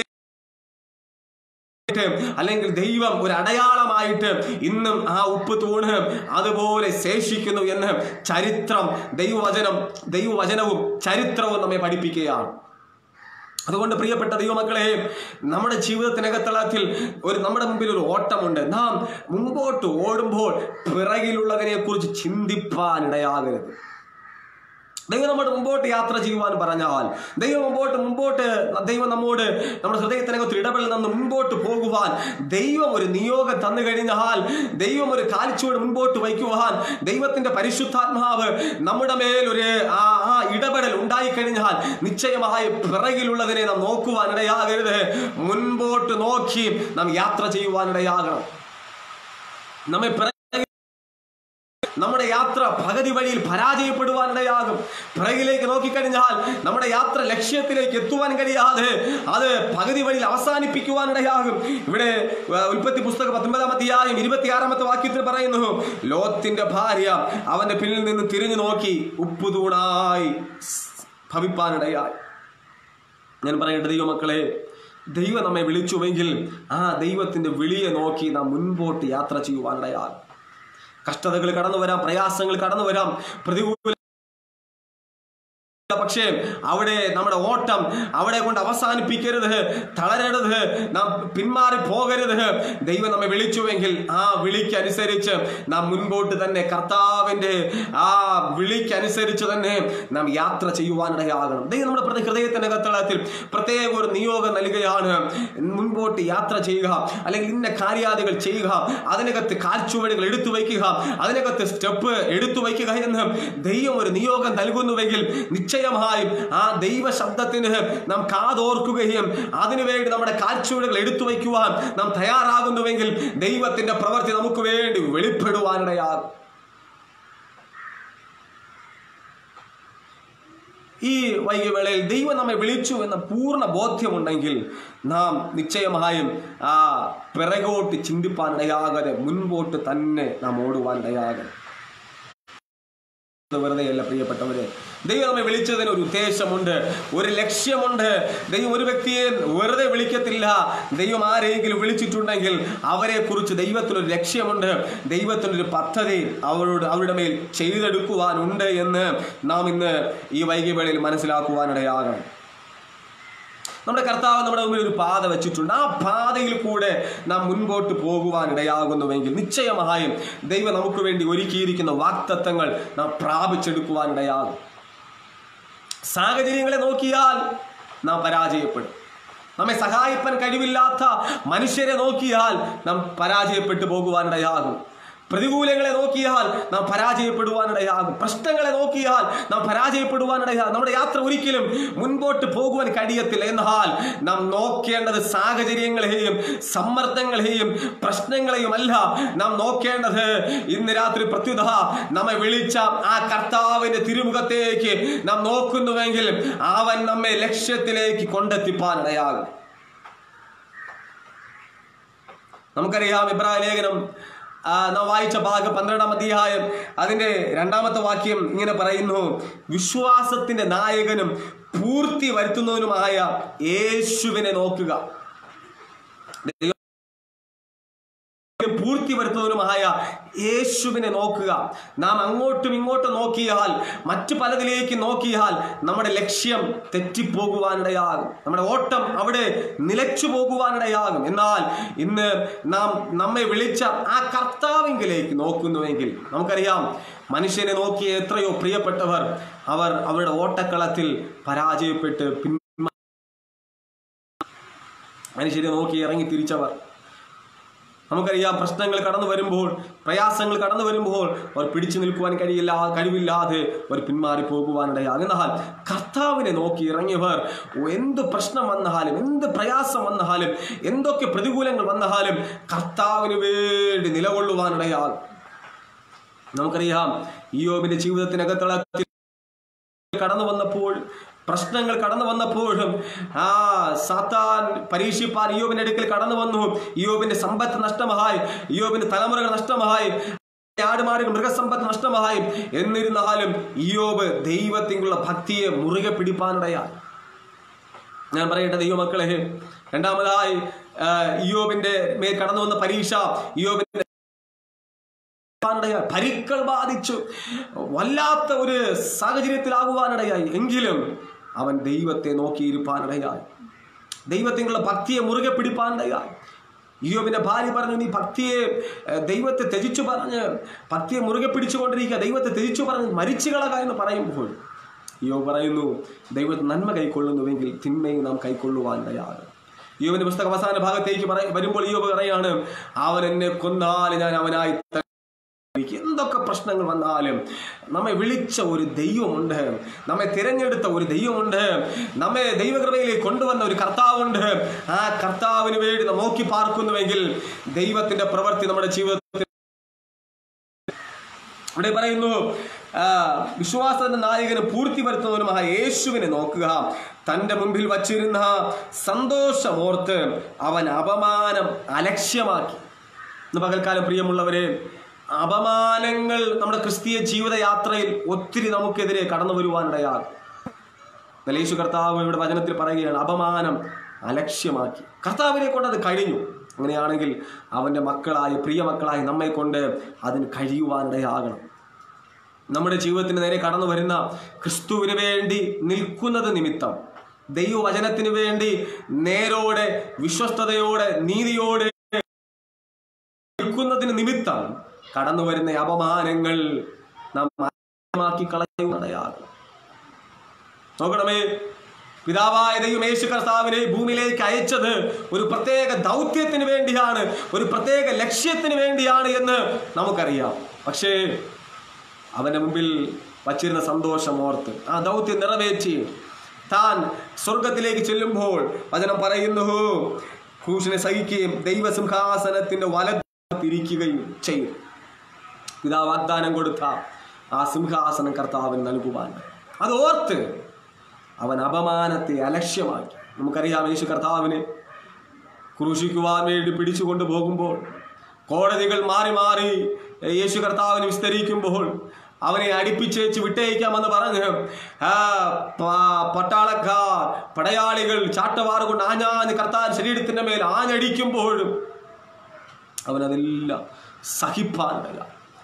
അല്ലെങ്കിൽ ദൈവം ഒരു അടയാളമായിട്ട് ഇന്നും ആ ഉപ്പ് തൂണ് അതുപോലെ ശേഷിക്കുന്നു എന്ന് ചരിത്രം ദൈവവചനം ദൈവവചനവും ചരിത്രവും നമ്മെ പഠിപ്പിക്കുകയാണ് അതുകൊണ്ട് പ്രിയപ്പെട്ട ദൈവമക്കളെ നമ്മുടെ ജീവിതത്തിനകത്തളത്തിൽ ഒരു നമ്മുടെ മുമ്പിൽ ഒരു ഓട്ടമുണ്ട് നാം മുമ്പോട്ട് ഓടുമ്പോൾ പിറകിലുള്ളതിനെ കുറിച്ച് ചിന്തിപ്പാൻ ഇടയാകരുത് ദൈവം നമ്മോട് മുമ്പോട്ട് യാത്ര ചെയ്യുവാൻ പറഞ്ഞാൽ ദൈവം മുമ്പോട്ട് മുമ്പോട്ട് ദൈവം നമ്മോട് നമ്മുടെ ഹൃദയത്തിനകത്ത് ഇടപെടൽ നിന്ന് മുമ്പോട്ട് പോകുവാൻ ദൈവം ഒരു നിയോഗം തന്നു കഴിഞ്ഞാൽ ദൈവം ഒരു കാൽച്ചുവട് മുമ്പോട്ട് വയ്ക്കുവാൻ ദൈവത്തിന്റെ പരിശുദ്ധാത്മാവ് നമ്മുടെ മേൽ ഒരു ആ ആ ഇടപെടൽ ഉണ്ടായിക്കഴിഞ്ഞാൽ നിശ്ചയമായി പിറകിലുള്ളതിനെ നാം നോക്കുവാൻ ഇടയാകരുത് മുൻപോട്ട് നോക്കി നാം യാത്ര ചെയ്യുവാൻ ഇടയാകണം നമ്മെ പിറ നമ്മുടെ യാത്ര പകുതി വഴിയിൽ പരാജയപ്പെടുവാനിടയാകും പിറകിലേക്ക് നോക്കിക്കഴിഞ്ഞാൽ നമ്മുടെ യാത്ര ലക്ഷ്യത്തിലേക്ക് എത്തുവാൻ കഴിയാതെ അത് പകുതി വഴിയിൽ അവസാനിപ്പിക്കുവാനിടയാകും ഇവിടെ ആ, ഉൽപ്പത്തി പുസ്തകം പത്തൊമ്പതാം അധ്യായം ഇരുപത്തിയാറാമത്തെ വാക്യത്തിൽ പറയുന്നു ലോത്തിന്റെ ഭാര്യ അവന്റെ പിന്നിൽ നിന്ന് തിരിഞ്ഞു നോക്കി ഉപ്പുതൂണായി ഭവിപ്പാനിടയായി ഞാൻ പറയട്ടെ ദൈവമക്കളെ ദൈവം നമ്മെ വിളിച്ചുവെങ്കിൽ ആ ദൈവത്തിന്റെ വിളിയെ നോക്കി നാം മുൻപോട്ട് യാത്ര ചെയ്യുവാനിടയാകും കഷ്ടതകൾ കടന്നു വരാം പ്രയാസങ്ങൾ കടന്നു വരാം പ്രതികൂല പക്ഷേ അവിടെ നമ്മുടെ ഓട്ടം അവിടെ കൊണ്ട് അവസാനിപ്പിക്കരുത് തളരരുത് നാം പിന്മാറി പോകരുത് ദൈവം നമ്മെ വിളിച്ചുവെങ്കിൽ ആ വിളിക്കനുസരിച്ച് നാം മുൻപോട്ട് തന്നെ കർത്താവിന്റെ ആ വിളിക്കനുസരിച്ച് തന്നെ നാം യാത്ര ചെയ്യുവാനിടയാകണം ദൈവം നമ്മുടെ പ്രതി ഹൃദയത്തിന്റെ കത്തളത്തിൽ പ്രത്യേക ഒരു നിയോഗം നൽകുകയാണ് മുൻപോട്ട് യാത്ര ചെയ്യുക അല്ലെങ്കിൽ ഇന്ന കാര്യാദികൾ ചെയ്യുക അതിനകത്ത് കാൽച്ചുവടുകൾ എടുത്തു വയ്ക്കുക അതിനകത്ത് സ്റ്റെപ്പ് എടുത്തു വയ്ക്കുക എന്ന് ദൈവം ഒരു നിയോഗം നൽകുന്നുവെങ്കിൽ നിശ്ചയമായും ആ ദൈവ ശബ്ദത്തിന് നാം കാതോർക്കുകയും അതിനുവേണ്ടി നമ്മുടെ കാൽച്ചുവടുകൾ എടുത്തു വയ്ക്കുവാൻ നാം തയ്യാറാകുന്നുവെങ്കിൽ ദൈവത്തിന്റെ പ്രവൃത്തി നമുക്ക് വേണ്ടി വെളിപ്പെടുവാനിടയാകും ഈ വൈകിവേളയിൽ ദൈവം നമ്മെ വിളിച്ചു എന്ന പൂർണ്ണ ബോധ്യമുണ്ടെങ്കിൽ നാം നിശ്ചയമായും ആ പിറകോട്ട് ചിന്തിപ്പാനിടയാകാതെ മുൻപോട്ട് തന്നെ നാം ഓടുവാനിടയാകണം വെറുതെയല്ല പ്രിയപ്പെട്ടവരെ ദൈവം നമ്മെ വിളിച്ചതിന് ഒരു ഉദ്ദേശമുണ്ട് ഒരു ലക്ഷ്യമുണ്ട് ദൈവം ഒരു വ്യക്തിയെ വെറുതെ വിളിക്കത്തില്ല ദൈവം ആരെങ്കിലും വിളിച്ചിട്ടുണ്ടെങ്കിൽ അവരെ കുറിച്ച് ദൈവത്തിനൊരു ലക്ഷ്യമുണ്ട് ദൈവത്തിനൊരു പദ്ധതി അവരോട് അവരുടെ മേൽ ചെയ്തെടുക്കുവാനുണ്ട് എന്ന് നാം ഇന്ന് ഈ വൈകിവേളയിൽ മനസ്സിലാക്കുവാനിടയാകണം നമ്മുടെ കർത്താവ് നമ്മുടെ മുമ്പിൽ ഒരു പാത വെച്ചിട്ടുണ്ട് ആ പാതയിൽ കൂടെ നാം മുൻപോട്ട് പോകുവാനിടയാകുന്നുവെങ്കിൽ നിശ്ചയമായും ദൈവം നമുക്ക് വേണ്ടി ഒരുക്കിയിരിക്കുന്ന വാക്തത്വങ്ങൾ നാം പ്രാപിച്ചെടുക്കുവാനിടയാകും സാഹചര്യങ്ങളെ നോക്കിയാൽ നാം പരാജയപ്പെടും നമ്മെ സഹായിപ്പാൻ കഴിവില്ലാത്ത മനുഷ്യരെ നോക്കിയാൽ നാം പരാജയപ്പെട്ടു പോകുവാനിടയാകും പ്രതികൂലങ്ങളെ നോക്കിയാൽ നാം പരാജയപ്പെടുവാനിടയാകും പ്രശ്നങ്ങളെ നോക്കിയാൽ നാം പരാജയപ്പെടുവാനിടയാകും നമ്മുടെ യാത്ര ഒരിക്കലും മുൻപോട്ട് പോകുവാൻ കഴിയത്തില്ല എന്നാൽ നാം നോക്കേണ്ടത് സാഹചര്യങ്ങളെയും സമ്മർദ്ദങ്ങളെയും പ്രശ്നങ്ങളെയും അല്ല നാം നോക്കേണ്ടത് ഇന്ന് രാത്രി പ്രത്യുത നമ്മെ വിളിച്ച ആ കർത്താവിന്റെ തിരുമുഖത്തേക്ക് നാം നോക്കുന്നുവെങ്കിൽ അവൻ നമ്മെ ലക്ഷ്യത്തിലേക്ക് കൊണ്ടെത്തിപ്പാനിടയാകും നമുക്കറിയാം ഇബ്രാഹിം ലേഖനം ആ, നാം വായിച്ച ഭാഗം പന്ത്രണ്ടാം അധ്യായം അതിന്റെ രണ്ടാമത്തെ വാക്യം ഇങ്ങനെ പറയുന്നു വിശ്വാസത്തിന്റെ നായകനും പൂർത്തി വരുത്തുന്നവനുമായ യേശുവിനെ നോക്കുക ദൈവം പൂർത്തി വരുത്തുന്നവനുമായ യേശുവിനെ നോക്കുക നാം അങ്ങോട്ടും ഇങ്ങോട്ടും നോക്കിയാൽ മറ്റു പലതിലേക്ക് നോക്കിയാൽ നമ്മുടെ ലക്ഷ്യം തെറ്റിപ്പോകുവാനിടയാകും നമ്മുടെ ഓട്ടം അവിടെ നിലച്ചു പോകുവാനിടയാകും എന്നാൽ ഇന്ന് നാം നമ്മെ വിളിച്ച ആ കർത്താവിങ്കിലേക്ക് നോക്കുന്നുവെങ്കിൽ നമുക്കറിയാം മനുഷ്യനെ നോക്കിയ എത്രയോ പ്രിയപ്പെട്ടവർ അവർ അവരുടെ ഓട്ടക്കളത്തിൽ പരാജയപ്പെട്ട് പിൻ മനുഷ്യരെ നോക്കി ഇറങ്ങി തിരിച്ചവർ നമുക്കറിയാം പ്രശ്നങ്ങൾ കടന്നു വരുമ്പോൾ പ്രയാസങ്ങൾ കടന്നു വരുമ്പോൾ അവർ പിടിച്ചു നിൽക്കുവാൻ കഴിയില്ല കഴിവില്ലാതെ അവർ പിന്മാറി പോകുവാനിടയാകും എന്നാൽ കർത്താവ് കർത്താവിനെ നോക്കി ഇറങ്ങിയവർ എന്ത് പ്രശ്നം വന്നാലും എന്ത് പ്രയാസം വന്നാലും എന്തൊക്കെ പ്രതികൂലങ്ങൾ വന്നാലും കർത്താവിന് വേണ്ടി നിലകൊള്ളുവാനിടയാൽ നമുക്കറിയാം ഇയോബിന്റെ ജീവിതത്തിനകത്തളത്തിൽ കടന്നു വന്നപ്പോൾ പ്രശ്നങ്ങൾ കടന്നു വന്നപ്പോഴും ആ സാത്താൻ പരീക്ഷിപ്പാൻ ഇയോബിന്റെ അടുക്കൽ കടന്നു വന്നു ഇയോബിന്റെ സമ്പത്ത് നഷ്ടമായി ഇയോബിന്റെ തലമുറകൾ നഷ്ടമായി ആടുമാടുകൾ മൃഗസമ്പത്ത് നഷ്ടമായി എന്നിരുന്നാലും ഇയോബ് ദൈവത്തിനുള്ള ഭക്തിയെ മുറുകെ പിടിപ്പാനിടയായി ഞാൻ പറയട്ടെ ദൈവമക്കളെ രണ്ടാമതായി ആ, ഇയോബിന്റെ മേൽ കടന്നു വന്ന പരീക്ഷ ഇയോബിന്റെ ആകുവാനിടയായി. പരിക്കൾ ബാധിച്ചു വല്ലാത്ത ഒരു സാഹചര്യത്തിലാകുവാനിടയായി എങ്കിലും അവൻ ദൈവത്തെ നോക്കിയിരിപ്പാനിടയായി ദൈവത്തിനുള്ള ഭക്തിയെ മുറുകെ പിടിപ്പാനിടയായി ഇയോബിന്റെ ഭാര്യ പറഞ്ഞു നീ ഭക്തിയെ ഏഹ്, ദൈവത്തെ ത്യജിച്ചു പറഞ്ഞ് ഭക്തിയെ മുറുകെ പിടിച്ചുകൊണ്ടിരിക്കുക ദൈവത്തെ ത്യജിച്ചു പറഞ്ഞ് മരിച്ചു കളക എന്ന് പറയുമ്പോൾ യോ പറയുന്നു ദൈവത്തെ നന്മ കൈക്കൊള്ളുന്നുവെങ്കിൽ തിന്മയും നാം കൈക്കൊള്ളുവാനിടയാകും യോബിന്റെ പുസ്തക അവസാന ഭാഗത്തേക്ക് പറ വരുമ്പോൾ യോബ് പറയാണ് അവൻ എന്നെ കൊന്നാൽ ഞാൻ അവനായി ത- എന്തൊക്കെ പ്രശ്നങ്ങൾ വന്നാലും നമ്മെ വിളിച്ച ഒരു ദൈവമുണ്ട് നമ്മെ തിരഞ്ഞെടുത്ത ഒരു ദൈവമുണ്ട് നമ്മെ ദൈവകൃപയിലേക്ക് കൊണ്ടുവന്ന ഒരു കർത്താവുണ്ട് ആ കർത്താവിന് വേണ്ടി നാം നോക്കി പാർക്കുന്നുവെങ്കിൽ ദൈവത്തിന്റെ പ്രവൃത്തി നമ്മുടെ ജീവിതത്തിൽ ഇവിടെ പറയുന്നു ആ, വിശ്വാസത്തിന്റെ നായകന് പൂർത്തി വരുത്തുന്നവനുമായ യേശുവിനെ നോക്കുക തന്റെ മുമ്പിൽ വച്ചിരുന്ന സന്തോഷമോർത്ത് അവൻ അപമാനം അലക്ഷ്യമാക്കി ഇന്ന് പകൽക്കാലം പ്രിയമുള്ളവരെ അപമാനങ്ങൾ നമ്മുടെ ക്രിസ്തീയ ജീവിതയാത്രയിൽ ഒത്തിരി നമുക്കെതിരെ കടന്നു വരുവാനിടയാകും എന്നാൽ യേശു കർത്താവ് ഇവിടെ വചനത്തിൽ പറയുകയാണ് അപമാനം അലക്ഷ്യമാക്കി കർത്താവിനെ കൊണ്ട് അത് കഴിഞ്ഞു അങ്ങനെയാണെങ്കിൽ അവൻ്റെ മക്കളായി പ്രിയ മക്കളായി നമ്മെ കൊണ്ട് അതിന് കഴിയുവാനിടയാകണം നമ്മുടെ ജീവിതത്തിന് നേരെ കടന്നു വരുന്ന ക്രിസ്തുവിന് വേണ്ടി നിൽക്കുന്നത് നിമിത്തം ദൈവവചനത്തിന് വേണ്ടി നേരോടെ വിശ്വസ്തയോടെ നീതിയോടെ നിൽക്കുന്നതിന് നിമിത്തം കടന്നു വരുന്ന അപമാനങ്ങൾ നാം മാറ്റി കളയുന്നതയാകും നോക്കണമേ പിതാവായ ദൈവം യേശു കർത്താവിനെ ഭൂമിയിലേക്ക് അയച്ചത് ഒരു പ്രത്യേക ദൗത്യത്തിന് വേണ്ടിയാണ് ഒരു പ്രത്യേക ലക്ഷ്യത്തിന് വേണ്ടിയാണ് എന്ന് നമുക്കറിയാം പക്ഷേ അവന്റെ മുമ്പിൽ വച്ചിരുന്ന സന്തോഷം ഓർത്ത് ആ ദൗത്യം നിറവേറ്റി താൻ സ്വർഗത്തിലേക്ക് ചെല്ലുമ്പോൾ വചനം പറയുന്നു ക്രൂശിനെ സഹിക്കുകയും ദൈവസിംഹാസനത്തിന്റെ വലത്തിരിക്കുകയും ചെയ്യും പിതാ വാഗ്ദാനം കൊടുത്ത ആ സിംഹാസനം കർത്താവിന് നൽകുവാൻ അത് ഓർത്ത് അവൻ അപമാനത്തെ അലക്ഷ്യമാക്കി നമുക്കറിയാം യേശു കർത്താവിനെ ക്രൂശിക്കുവാൻ വേണ്ടി പിടിച്ചുകൊണ്ട് പോകുമ്പോൾ കോടതികൾ മാറി മാറി യേശു കർത്താവിനെ വിസ്തരിക്കുമ്പോൾ അവനെ അടിപ്പിച്ചേച്ച് വിട്ടയക്കാമെന്ന് പറഞ്ഞ് ആ പ- പട്ടാളക്കാർ പടയാളികൾ ചാട്ടവാറ് കൊണ്ട് ആഞ്ഞാഞ്ഞ് കർത്താൻ ശരീരത്തിന്റെ മേൽ ആഞ്ഞടിക്കുമ്പോഴും അവനതെല്ലാം സഹിപ്പാനില്ല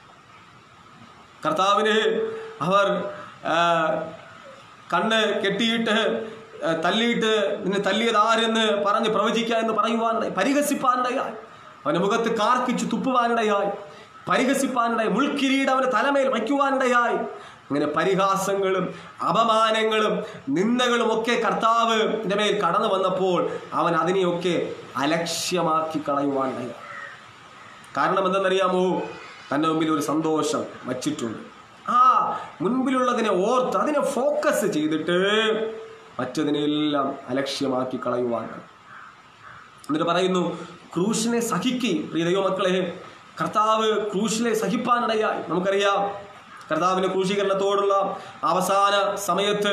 കർത്താവിനെ അവർ ആ, കണ്ണ് കെട്ടിയിട്ട് ആ, തല്ലിയിട്ട് നിന്നെ തല്ലിയത് ആരെന്ന് പറഞ്ഞ് പ്രവചിക്കുക എന്ന് പറയുവാനിടയായി പരിഹസിപ്പാനിടയായി അവന്റെ മുഖത്ത് കാർക്കിച്ച് തുപ്പുവാനിടയായി പരിഹസിപ്പാനിടയായി മുൾക്കിരീട് അവന്റെ തലമേൽ വയ്ക്കുവാനിടയായി അങ്ങനെ പരിഹാസങ്ങളും അപമാനങ്ങളും നിന്ദകളും ഒക്കെ കർത്താവിന്റെ മേൽ കടന്നു വന്നപ്പോൾ അവൻ അതിനെയൊക്കെ അലക്ഷ്യമാക്കി കളയുവാനിടയായി കാരണം എന്തെന്നറിയാമോ തൻ്റെ മുമ്പിൽ ഒരു സന്തോഷം വച്ചിട്ടുണ്ട് ആ മുൻപിലുള്ളതിനെ ഓർത്ത് അതിനെ ഫോക്കസ് ചെയ്തിട്ട് മറ്റതിനെല്ലാം അലക്ഷ്യമാക്കി കളയുവാനാണ് എന്നിട്ട് പറയുന്നു ക്രൂശിനെ സഹിക്കുകയും പ്രിയ ദൈവമക്കളെ കർത്താവ് ക്രൂശിനെ സഹിപ്പാനിടയായി നമുക്കറിയാം കർത്താവിന്റെ ക്രൂശീകരണത്തോടുള്ള അവസാന സമയത്ത്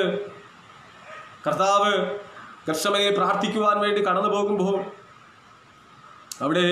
കർത്താവ് കർഷമയെ പ്രാർത്ഥിക്കുവാൻ വേണ്ടി കടന്നു പോകുമ്പോൾ അവിടെ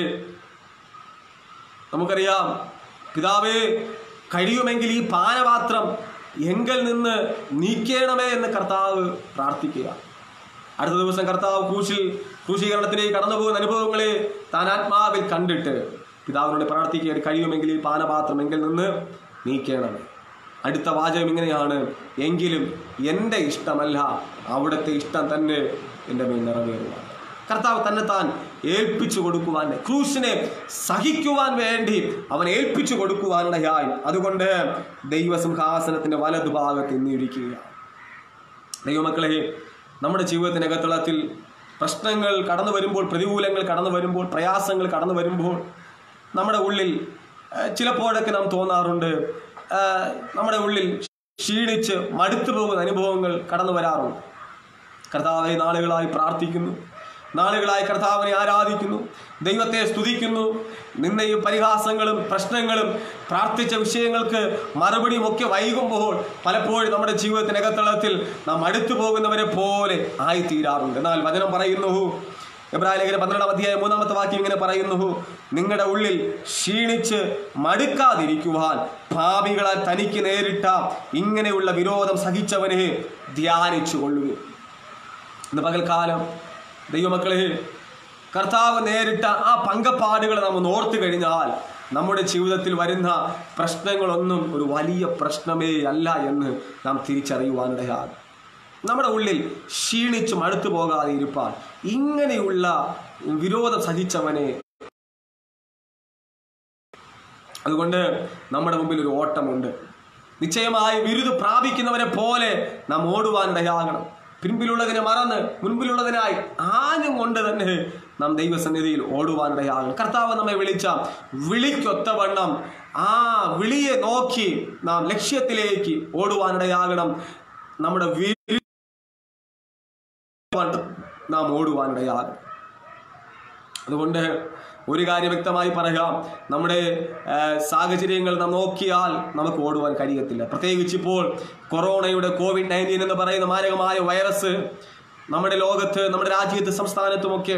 നമുക്കറിയാം പിതാവേ കഴിയുമെങ്കിൽ ഈ പാനപാത്രം എങ്കിൽ നിന്ന് നീക്കേണമേ എന്ന് കർത്താവ് പ്രാർത്ഥിക്കുക അടുത്ത ദിവസം കർത്താവ് ക്രൂശിൽ ക്രൂശീകരണത്തിലേക്ക് കടന്നു പോകുന്ന അനുഭവങ്ങളെ താൻ ആത്മാവിൽ കണ്ടിട്ട് പിതാവിനോട് പ്രാർത്ഥിക്കുക കഴിയുമെങ്കിൽ ഈ പാനപാത്രം എങ്കിൽ നിന്ന് നീക്കേണമേ അടുത്ത വാചകം ഇങ്ങനെയാണ് എങ്കിലും എൻ്റെ ഇഷ്ടമല്ല അവിടുത്തെ ഇഷ്ടം തന്നെ എൻ്റെ മേൽ നിറവേറുവാൻ കർത്താവ് തന്നെ താൻ ഏൽപ്പിച്ചു കൊടുക്കുവാൻ ക്രൂശിനെ സഹിക്കുവാൻ വേണ്ടി അവൻ ഏൽപ്പിച്ചു കൊടുക്കുവാനിടയായി അതുകൊണ്ട് ദൈവസിംഹാസനത്തിന്റെ വലതുഭാഗത്ത് ഇന്നിരിക്കുകയാണ് ദൈവമക്കളെ നമ്മുടെ ജീവിതത്തിനകത്തളത്തിൽ പ്രശ്നങ്ങൾ കടന്നു വരുമ്പോൾ പ്രതികൂലങ്ങൾ കടന്നു വരുമ്പോൾ പ്രയാസങ്ങൾ കടന്നു വരുമ്പോൾ നമ്മുടെ ഉള്ളിൽ ഏഹ്, ചിലപ്പോഴൊക്കെ നാം തോന്നാറുണ്ട് ഏഹ്, നമ്മുടെ ഉള്ളിൽ ക്ഷീണിച്ച് മടുത്തു പോകുന്ന അനുഭവങ്ങൾ കടന്നു വരാറുണ്ട് കർത്താവെ നാളുകളായി പ്രാർത്ഥിക്കുന്നു നാളുകളായി കർത്താവിനെ ആരാധിക്കുന്നു ദൈവത്തെ സ്തുതിക്കുന്നു നിന്നയും പരിഹാസങ്ങളും പ്രശ്നങ്ങളും പ്രാർത്ഥിച്ച വിഷയങ്ങൾക്ക് മറുപടിയും ഒക്കെ വൈകുമ്പോൾ പലപ്പോഴും നമ്മുടെ ജീവിതത്തിനകത്തളത്തിൽ നാം അടുത്തു പോകുന്നവരെ പോലെ ആയിത്തീരാറുണ്ട് എന്നാൽ വചനം പറയുന്നു എബ്രാഹിം ലേഖനം പന്ത്രണ്ടാം അധ്യായം മൂന്നാമത്തെ വാക്യം ഇങ്ങനെ പറയുന്നു നിങ്ങളുടെ ഉള്ളിൽ ക്ഷീണിച്ച് മടുക്കാതിരിക്കുവാൻ ഭാവികളാൽ തനിക്ക് നേരിട്ട ഇങ്ങനെയുള്ള വിരോധം സഹിച്ചവനെ ധ്യാനിച്ചു കൊള്ളുക ഇന്ന് പകൽക്കാലം ദൈവമക്കളെ കർത്താവ് നേരിട്ട ആ പങ്കപ്പാടുകൾ നാം ഓർത്തു കഴിഞ്ഞാൽ നമ്മുടെ ജീവിതത്തിൽ വരുന്ന പ്രശ്നങ്ങളൊന്നും ഒരു വലിയ പ്രശ്നമേ അല്ല എന്ന് നാം തിരിച്ചറിയുവാനിടയാണ് നമ്മുടെ ഉള്ളിൽ ക്ഷീണിച്ച് മടുത്തു പോകാതെ ഇരുപ്പാൻ ഇങ്ങനെയുള്ള വിരോധം സഹിച്ചവനെ അതുകൊണ്ട് നമ്മുടെ മുമ്പിൽ ഒരു ഓട്ടമുണ്ട് നിശ്ചയമായി ബിരുദ് പ്രാപിക്കുന്നവരെ പോലെ നാം ഓടുവാനിടയാകണം പിൻപിലുള്ളതിനെ മറന്ന് മുൻപിലുള്ളതിനായി ആഞ്ഞും കൊണ്ട് തന്നെ നാം ദൈവസന്നിധിയിൽ ഓടുവാനിടയാകണം കർത്താവ് നമ്മെ വിളിച്ച വിളിക്കൊത്തവണ്ണം ആ വിളിയെ നോക്കി നാം ലക്ഷ്യത്തിലേക്ക് ഓടുവാനിടയാകണം നമ്മുടെ വീ- നാം ഓടുവാനിടയാകണം അതുകൊണ്ട് ഒരു കാര്യം വ്യക്തമായി പറയാം നമ്മുടെ ആ, സാഹചര്യങ്ങൾ നാം നോക്കിയാൽ നമുക്ക് ഓടുവാൻ കഴിയത്തില്ല പ്രത്യേകിച്ച് ഇപ്പോൾ കൊറോണയുടെ കോവിഡ് നയൻറ്റീൻ എന്ന് പറയുന്ന മാരകമായ വൈറസ് നമ്മുടെ ലോകത്ത് നമ്മുടെ രാജ്യത്ത് സംസ്ഥാനത്തുമൊക്കെ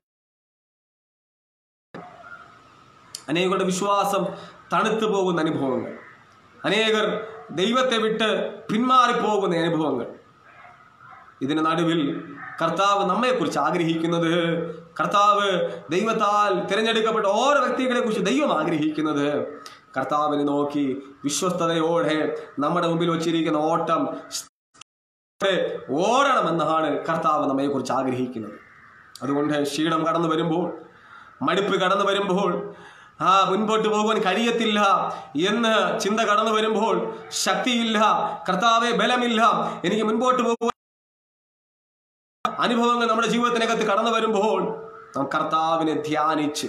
അനേകരുടെ വിശ്വാസം തണുത്തു പോകുന്ന അനുഭവങ്ങൾ അനേകർ ദൈവത്തെ വിട്ട് പിന്മാറിപ്പോകുന്ന അനുഭവങ്ങൾ ഇതിന് നടുവിൽ കർത്താവ് നമ്മെക്കുറിച്ച് ആഗ്രഹിക്കുന്നത് കർത്താവ് ദൈവത്താൽ തിരഞ്ഞെടുക്കപ്പെട്ട ഓരോ വ്യക്തികളെ കുറിച്ച് ദൈവം ആഗ്രഹിക്കുന്നത് കർത്താവിനെ നോക്കി വിശ്വസ്തതയോടെ നമ്മുടെ മുമ്പിൽ വച്ചിരിക്കുന്ന ഓട്ടം ഓടണമെന്നാണ് കർത്താവ് നമ്മെക്കുറിച്ച് ആഗ്രഹിക്കുന്നത് അതുകൊണ്ട് ക്ഷീണം കടന്നു വരുമ്പോൾ മടുപ്പ് കടന്നു വരുമ്പോൾ ആ മുൻപോട്ട് പോകുവാൻ കഴിയത്തില്ല എന്ന് ചിന്ത കടന്നു വരുമ്പോൾ ശക്തിയില്ല കർത്താവെ ബലമില്ല എനിക്ക് മുൻപോട്ട് പോകുവാൻ അനുഭവങ്ങൾ നമ്മുടെ ജീവിതത്തിനകത്ത് കടന്നു വരുമ്പോൾ നാം കർത്താവിനെ ധ്യാനിച്ച്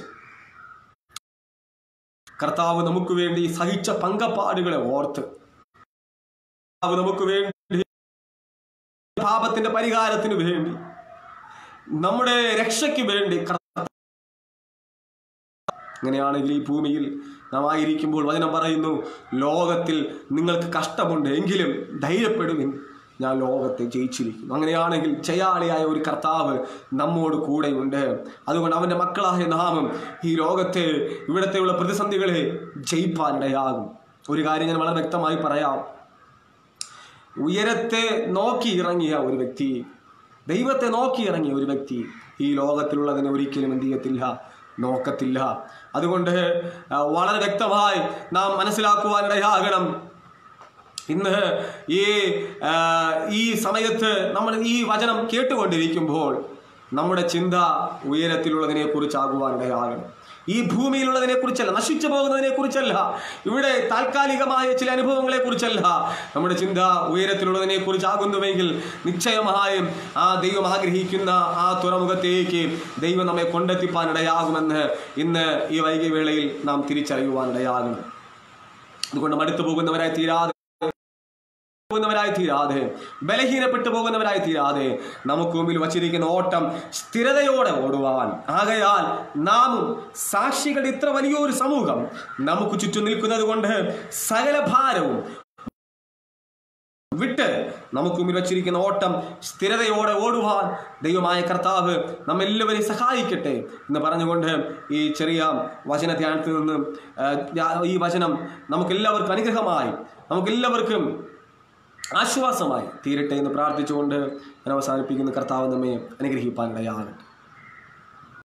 കർത്താവ് നമുക്ക് വേണ്ടി സഹിച്ച പങ്കപ്പാടുകളെ ഓർത്ത് കർത്താവ് നമുക്ക് വേണ്ടി പാപത്തിന്റെ പരിഹാരത്തിന് വേണ്ടി നമ്മുടെ രക്ഷയ്ക്ക് വേണ്ടി കർത്താവ് അങ്ങനെയാണെങ്കിൽ ഈ ഭൂമിയിൽ നാം ആയിരിക്കുമ്പോൾ വചനം പറയുന്നു ലോകത്തിൽ നിങ്ങൾക്ക് കഷ്ടമുണ്ട് എങ്കിലും ധൈര്യപ്പെടുവിൻ ഞാൻ ലോകത്തെ ജയിച്ചിരിക്കുന്നു അങ്ങനെയാണെങ്കിൽ ജയാളിയായ ഒരു കർത്താവ് നമ്മോട് കൂടെയുണ്ട് അതുകൊണ്ട് അവൻ്റെ മക്കളായ നാമം ഈ ലോകത്തെ ഇവിടത്തെയുള്ള പ്രതിസന്ധികളെ ജയിപ്പാനിടയാകും ഒരു കാര്യം ഞാൻ വളരെ വ്യക്തമായി പറയാം ഉയരത്തെ നോക്കി ഇറങ്ങിയ ഒരു വ്യക്തി ദൈവത്തെ നോക്കി ഇറങ്ങിയ ഒരു വ്യക്തി ഈ ലോകത്തിലുള്ളതിനെ ഒരിക്കലും എന്ത് ചെയ്യത്തില്ല നോക്കത്തില്ല അതുകൊണ്ട് ആ, വളരെ വ്യക്തമായി നാം മനസ്സിലാക്കുവാനിടയാകണം ഇന്ന് ഈ ആ, ഈ സമയത്ത് നമ്മൾ ഈ വചനം കേട്ടുകൊണ്ടിരിക്കുമ്പോൾ നമ്മുടെ ചിന്ത ഉയരത്തിലുള്ളതിനെ കുറിച്ചാകുവാനിടയാകണം ഈ ഭൂമിയിലുള്ളതിനെ കുറിച്ചല്ല നശിച്ചു പോകുന്നതിനെ കുറിച്ചല്ല ഇവിടെ താൽക്കാലികമായ ചില അനുഭവങ്ങളെ കുറിച്ചല്ല നമ്മുടെ ചിന്ത ഉയരത്തിലുള്ളതിനെ കുറിച്ചാകുന്നുവെങ്കിൽ നിശ്ചയമായും ആ ദൈവം ആഗ്രഹിക്കുന്ന ആ തുറമുഖത്തേക്ക് ദൈവം നമ്മെ കൊണ്ടെത്തിപ്പാനിടയാകുമെന്ന് ഇന്ന് ഈ വൈകിയ വേളയിൽ നാം തിരിച്ചറിയുവാനിടയാകുന്നു അതുകൊണ്ട് മടുത്തു പോകുന്നവരായി തീരാതെ പോകുന്നവരായി തീരാതെ ബലഹീനപ്പെട്ടു പോകുന്നവരായി തീരാതെ നമുക്ക് മുമ്പിൽ വച്ചിരിക്കുന്ന ഓട്ടം സ്ഥിരതയോടെ ഓടുവാൻ ആകയാൽ നാമും സാക്ഷികളുടെ ഇത്ര വലിയൊരു സമൂഹം നമുക്ക് ചുറ്റും നിൽക്കുന്നത് കൊണ്ട് സകല ഭാരവും വിട്ട് നമുക്ക് മുമ്പിൽ വച്ചിരിക്കുന്ന ഓട്ടം സ്ഥിരതയോടെ ഓടുവാൻ ദൈവമായ കർത്താവ് നമ്മെല്ലാവരെയും സഹായിക്കട്ടെ എന്ന് പറഞ്ഞുകൊണ്ട് ഈ ചെറിയ വചന ധ്യാനത്തിൽ നിന്ന് ആ, ഈ വചനം നമുക്കെല്ലാവർക്കും അനുഗ്രഹമായി നമുക്കെല്ലാവർക്കും ആശ്വാസമായി തീരട്ടെ എന്ന് പ്രാർത്ഥിച്ചുകൊണ്ട് ഞാൻ അവസാനിപ്പിക്കുന്ന കർത്താവ് നമ്മെ അനുഗ്രഹിപ്പാനിടയാകട്ടെ